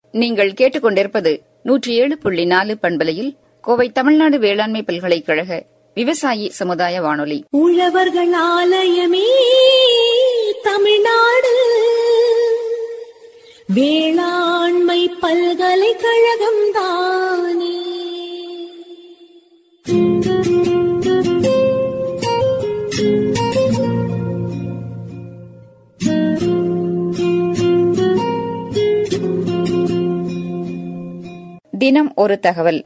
நீங்கள் கேட்டுக்கொண்டிருப்பது நூற்றி ஏழு புள்ளி நாலு பண்பலையில் கோவை தமிழ்நாடு வேளாண்மை பல்கலைக்கழக விவசாயி சமுதாய வானொலி உழவர்கள் ஆலயமே தமிழ்நாடு வேளாண்மை பல்கலைக்கழகம் தானே தினம் ஒரு தகவல்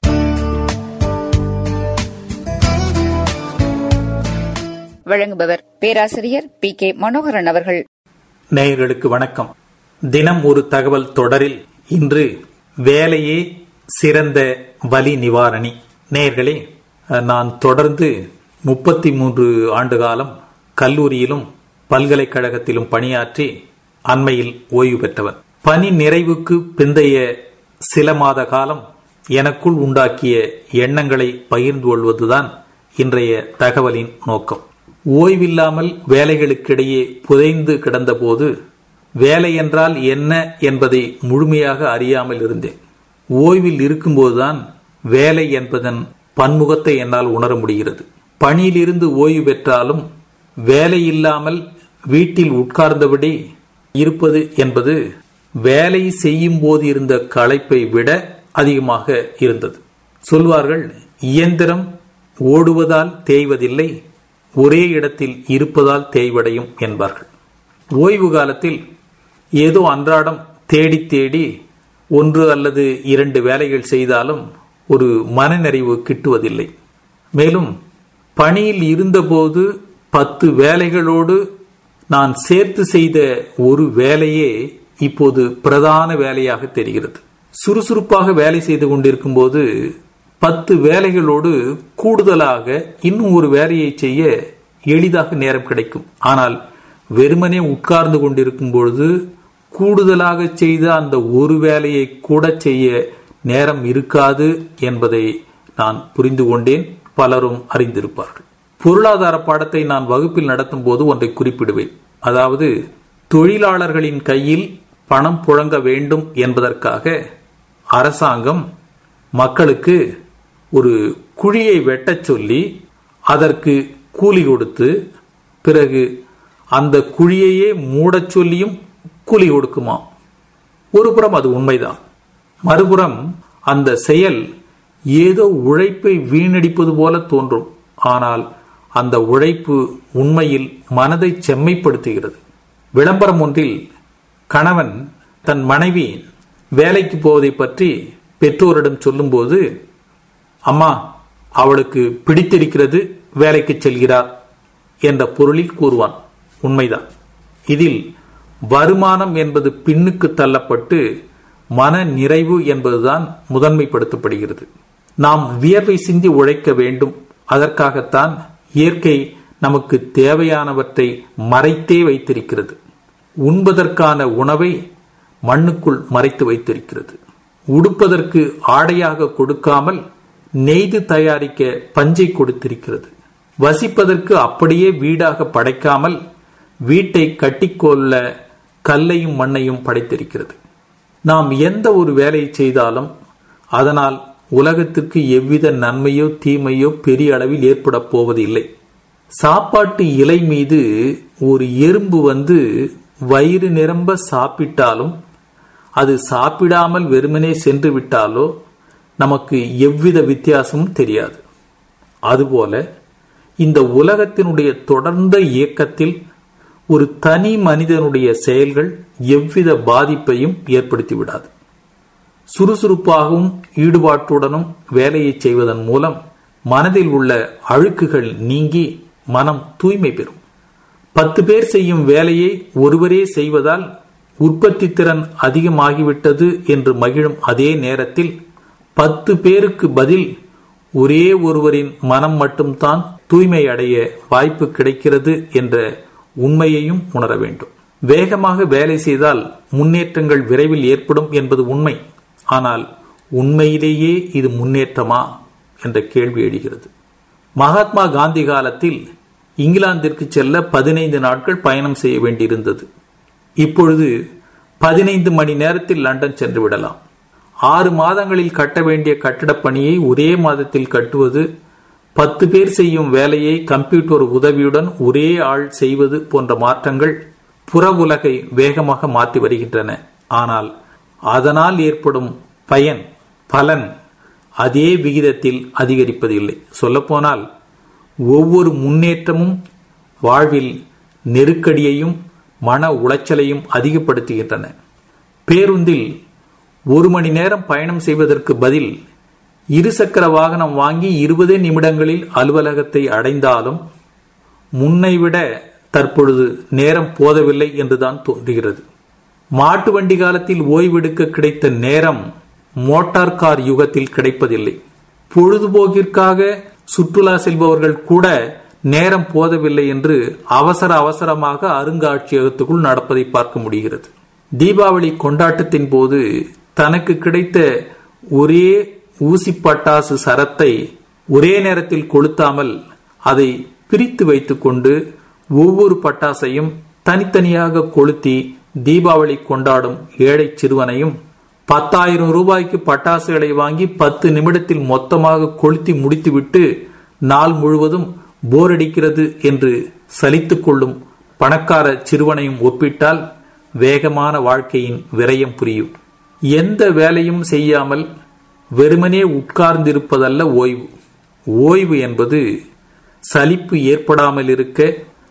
வழங்குபவர் பேராசிரியர் பி கே மனோகரன் அவர்கள் நேயர்களுக்கு வணக்கம் தினம் ஒரு தகவல் தொடரில் இன்று வேலையே சிறந்த வலி நிவாரணி நேயர்களே நான் தொடர்ந்து முப்பத்தி மூன்று ஆண்டு காலம் கல்லூரியிலும் பல்கலைக்கழகத்திலும் பணியாற்றி அண்மையில் ஓய்வு பெற்றவன் பணி நிறைவுக்கு பிந்தைய சில மாத காலம் எனக்குள் உண்டாக்கிய எண்ணங்களை பகிர்ந்து கொள்வதுதான் இன்றைய தகவலின் நோக்கம் ஓய்வில்லாமல் வேலைகளுக்கிடையே புதைந்து கிடந்தபோது வேலை என்றால் என்ன என்பதை முழுமையாக அறியாமல் இருந்தேன் ஓய்வில் இருக்கும்போதுதான் வேலை என்பதன் பன்முகத்தை என்னால் உணர முடிகிறது பணியிலிருந்து ஓய்வு பெற்றாலும் வேலை இல்லாமல் வீட்டில் உட்கார்ந்தபடி இருப்பது என்பது வேலை செய்யும் போது இருந்த களைப்பை விட அதிகமாக இருந்தது சொல்வார்கள் இயந்திரம் ஓடுவதால் தேய்வதில்லை ஒரே இடத்தில் இருப்பதால் தேய்வடையும் என்பார்கள் ஓய்வு காலத்தில் ஏதோ அன்றாடம் தேடி தேடி ஒன்று அல்லது இரண்டு வேலைகள் செய்தாலும் ஒரு மனநிறைவு கிட்டுவதில்லை மேலும் பணியில் இருந்தபோது பத்து வேலைகளோடு நான் சேர்த்து செய்த ஒரு வேலையே இப்போது பிரதான வேலையாக தெரிகிறது சுறுசுறுப்பாக வேலை செய்து கொண்டிருக்கும் போது பத்து வேலைகளோடு கூடுதலாக இன்னும் ஒரு வேலையை செய்ய எளிதாக நேரம் கிடைக்கும் ஆனால் வெறுமனே உட்கார்ந்து கொண்டிருக்கும் பொழுது கூடுதலாக செய்த அந்த ஒரு வேலையை கூட செய்ய நேரம் இருக்காது என்பதை நான் புரிந்து கொண்டேன் பலரும் அறிந்திருப்பார்கள் பொருளாதார பாடத்தை நான் வகுப்பில் நடத்தும் போது ஒன்றை குறிப்பிடுவேன் அதாவது தொழிலாளர்களின் கையில் பணம் புழங்க வேண்டும் என்பதற்காக அரசாங்கம் மக்களுக்கு ஒரு குழியை வெட்டச் சொல்லி அதற்கு கூலி கொடுத்து பிறகு அந்த குழியையே மூடச் சொல்லியும் கூலி கொடுக்குமாம் ஒரு புறம் அது உண்மைதான் மறுபுறம் அந்த செயல் ஏதோ உழைப்பை வீணடிப்பது போல தோன்றும் ஆனால் அந்த உழைப்பு உண்மையில் மனதை செம்மைப்படுத்துகிறது விளம்பரம் ஒன்றில் கணவன் தன் மனைவி வேலைக்கு போவதை பற்றி பெற்றோரிடம் சொல்லும்போது அம்மா அவளுக்கு பிடித்திருக்கிறது வேலைக்கு செல்கிறார் என்ற பொருளில் கூறுவான் உண்மைதான் இதில் வருமானம் என்பது பின்னுக்கு தள்ளப்பட்டு மன நிறைவு என்பதுதான் முதன்மைப்படுத்தப்படுகிறது நாம் வியர்வை சிந்தி உழைக்க வேண்டும் அதற்காகத்தான் இயற்கை நமக்கு தேவையானவற்றை மறைத்தே வைத்திருக்கிறது உண்பதற்கான உணவை மண்ணுக்குள் மறைத்து வைத்திருக்கிறது உடுப்பதற்கு ஆடையாக கொடுக்காமல் நெய்து தயாரிக்க பஞ்சை கொடுத்திருக்கிறது வசிப்பதற்கு அப்படியே வீடாக படைக்காமல் வீட்டை கட்டிக்கொள்ள கல்லையும் மண்ணையும் படைத்திருக்கிறது நாம் எந்த ஒரு வேலையை செய்தாலும் அதனால் உலகத்திற்கு எவ்வித நன்மையோ தீமையோ பெரிய அளவில் ஏற்பட போவதில்லை சாப்பாட்டு இலை மீது ஒரு எறும்பு வந்து வயிறு நிரம்ப சாப்பிட்டாலும் அது சாப்பிடாமல் வெறுமனே சென்று விட்டாலோ நமக்கு எவ்வித வித்தியாசமும் தெரியாது அதுபோல இந்த உலகத்தினுடைய தொடர்ந்த இயக்கத்தில் ஒரு தனி மனிதனுடைய செயல்கள் எவ்வித பாதிப்பையும் ஏற்படுத்தி விடாது சுறுசுறுப்பாகவும் ஈடுபாட்டுடனும் வேலையை செய்வதன் மூலம் மனதில் உள்ள அழுக்குகள் நீங்கி மனம் தூய்மை பெறும் பத்து பேர் செய்யும் வேலையை ஒருவரே செய்வதால் உற்பத்தி திறன் அதிகமாகிவிட்டது என்று மகிழும் அதே நேரத்தில் பத்து பேருக்கு பதில் ஒரே ஒருவரின் மனம் மட்டும்தான் தூய்மை அடைய வாய்ப்பு கிடைக்கிறது என்ற உண்மையையும் உணர வேண்டும் வேகமாக வேலை செய்தால் முன்னேற்றங்கள் விரைவில் ஏற்படும் என்பது உண்மை ஆனால் உண்மையிலேயே இது முன்னேற்றமா என்ற கேள்வி எழுகிறது மகாத்மா காந்தி காலத்தில் இங்கிலாந்திற்கு செல்ல பதினைந்து நாட்கள் பயணம் செய்ய வேண்டியிருந்தது இப்பொழுது பதினைந்து மணி நேரத்தில் லண்டன் சென்று விடலாம் ஆறு மாதங்களில் கட்ட வேண்டிய கட்டிடப் பணியை ஒரே மாதத்தில் கட்டுவது பத்து பேர் செய்யும் வேலையை கம்ப்யூட்டர் உதவியுடன் ஒரே ஆள் செய்வது போன்ற மாற்றங்கள் புற உலகை வேகமாக மாற்றி வருகின்றன ஆனால் அதனால் ஏற்படும் பயன் பலன் அதே விகிதத்தில் அதிகரிப்பதில்லை சொல்லப்போனால் ஒவ்வொரு முன்னேற்றமும் வாழ்வில் நெருக்கடியையும் மன உளைச்சலையும் அதிகப்படுத்துகின்றன பேருந்தில் ஒரு மணி நேரம் பயணம் செய்வதற்கு பதில் இருசக்கர வாகனம் வாங்கி இருபதே நிமிடங்களில் அலுவலகத்தை அடைந்தாலும் முன்னைவிட தற்பொழுது நேரம் போதவில்லை என்றுதான் தோன்றுகிறது மாட்டு வண்டி காலத்தில் ஓய்வெடுக்க கிடைத்த நேரம் மோட்டார் கார் யுகத்தில் கிடைப்பதில்லை பொழுதுபோக்கிற்காக சுற்றுலா செல்பவர்கள் கூட நேரம் போதவில்லை என்று அவசர அவசரமாக அருங்காட்சியகத்துக்குள் நடப்பதை பார்க்க முடிகிறது தீபாவளி கொண்டாட்டத்தின் போது தனக்கு கிடைத்த ஒரே ஊசி பட்டாசு சரத்தை ஒரே நேரத்தில் கொளுத்தாமல் அதை பிரித்து வைத்துக்கொண்டு ஒவ்வொரு பட்டாசையும் தனித்தனியாக கொளுத்தி தீபாவளி கொண்டாடும் ஏழை சிறுவனையும் பத்தாயிரம் ரூபாய்க்கு பட்டாசுகளை வாங்கி பத்து நிமிடத்தில் மொத்தமாக கொளுத்தி முடித்துவிட்டு நாள் முழுவதும் போர் அடிக்கிறது என்று சலித்துக் கொள்ளும் பணக்கார சிறுவனையும் ஒப்பிட்டால் வேகமான வாழ்க்கையின் விரயம் புரியும் எந்த வேலையும் செய்யாமல் வெறுமனே உட்கார்ந்திருப்பதல்ல ஓய்வு ஓய்வு என்பது சலிப்பு ஏற்படாமல் இருக்க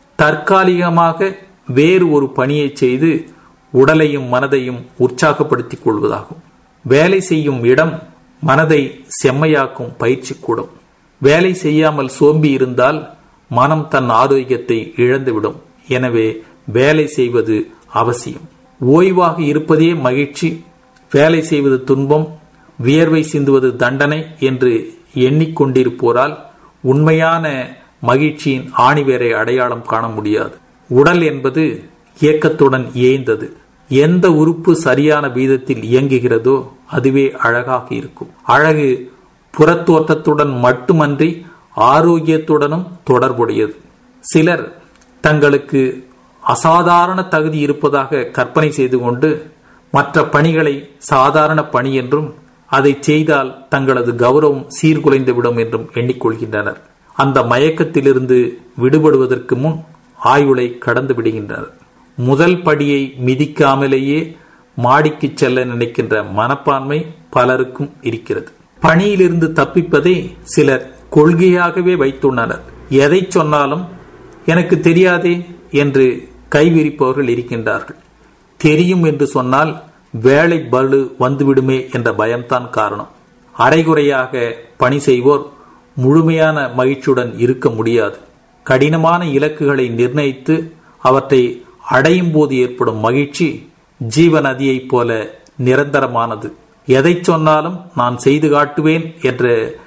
தற்காலிகமாக வேறு ஒரு பணியை செய்து உடலையும் மனதையும் உற்சாகப்படுத்திக் கொள்வதாகும் வேலை செய்யும் இடம் மனதை செம்மையாக்கும் பயிற்சி கூடும் வேலை செய்யாமல் சோம்பி இருந்தால் மனம் தன் ஆரோக்கியத்தை இழந்துவிடும் எனவே வேலை செய்வது அவசியம் ஓய்வாக இருப்பதே மகிழ்ச்சி வேலை செய்வது துன்பம் வியர்வை சிந்துவது தண்டனை என்று எண்ணிக்கொண்டிருப்போரால் உண்மையான மகிழ்ச்சியின் ஆணிவேரை அடையாளம் காண முடியாது உடல் என்பது இயக்கத்துடன் ஏய்ந்தது எந்த உறுப்பு சரியான வீதத்தில் இயங்குகிறதோ அதுவே அழகாக இருக்கும் அழகு புறத்தோற்றத்துடன் மட்டுமன்றி ஆரோக்கியத்துடனும் தொடர்புடையது சிலர் தங்களுக்கு அசாதாரண தகுதி இருப்பதாக கற்பனை செய்து கொண்டு மற்ற பணிகளை சாதாரண பணி என்றும் அதை செய்தால் தங்களது கௌரவம் சீர்குலைந்துவிடும் என்றும் எண்ணிக்கொள்கின்றனர் அந்த மயக்கத்திலிருந்து விடுபடுவதற்கு முன் ஆயுளை கடந்து விடுகின்றனர் முதல் படியை மிதிக்காமலேயே மாடிக்கு செல்ல நினைக்கின்ற மனப்பான்மை பலருக்கும் இருக்கிறது பணியிலிருந்து தப்பிப்பதை சிலர் கொள்கையாகவே வைத்துள்ளனர் எதை சொன்னாலும் எனக்கு தெரியாதே என்று கைவிரிப்பவர்கள் இருக்கின்றார்கள் தெரியும் என்று சொன்னால் வேலை பலு வந்துவிடுமே என்ற பயம்தான் காரணம் அரைகுறையாக பணி செய்வோர் முழுமையான மகிழ்ச்சியுடன் இருக்க முடியாது கடினமான இலக்குகளை நிர்ணயித்து அவற்றை அடையும் போது ஏற்படும் மகிழ்ச்சி ஜீவ நதியைப் போல நிரந்தரமானது எதை சொன்னாலும் நான் செய்து காட்டுவேன் என்ற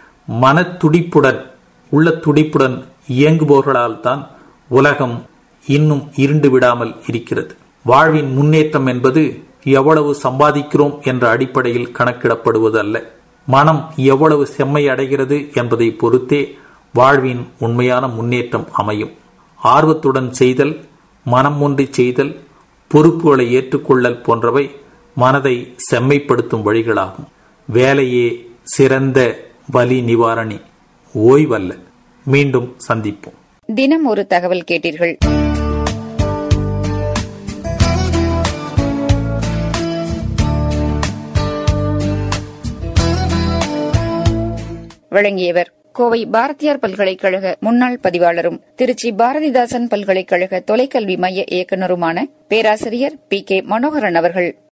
மன துடிப்புடன் உள்ள துடிப்புடன் இயங்குபவர்களால் தான் உலகம் இன்னும் இருண்டு விடாமல் இருக்கிறது வாழ்வின் முன்னேற்றம் என்பது எவ்வளவு சம்பாதிக்கிறோம் என்ற அடிப்படையில் கணக்கிடப்படுவது அல்ல மனம் எவ்வளவு செம்மை அடைகிறது என்பதை பொறுத்தே வாழ்வின் உண்மையான முன்னேற்றம் அமையும் ஆர்வத்துடன் செய்தல் மனம் ஒன்றி செய்தல் பொறுப்புகளை ஏற்றுக்கொள்ளல் போன்றவை மனதை செம்மைப்படுத்தும் வழிகளாகும் வேலையே சிறந்த வலி நிவாரணி ஓய்வல்ல மீண்டும் சந்திப்போம் தினம் ஒரு தகவல் கேட்டீர்கள் வழங்கியவர் கோவை பாரதியார் பல்கலைக்கழக முன்னாள் பதிவாளரும் திருச்சி பாரதிதாசன் பல்கலைக்கழக தொலைக்கல்வி மைய இயக்குநருமான பேராசிரியர் பி கே மனோகரன் அவர்கள்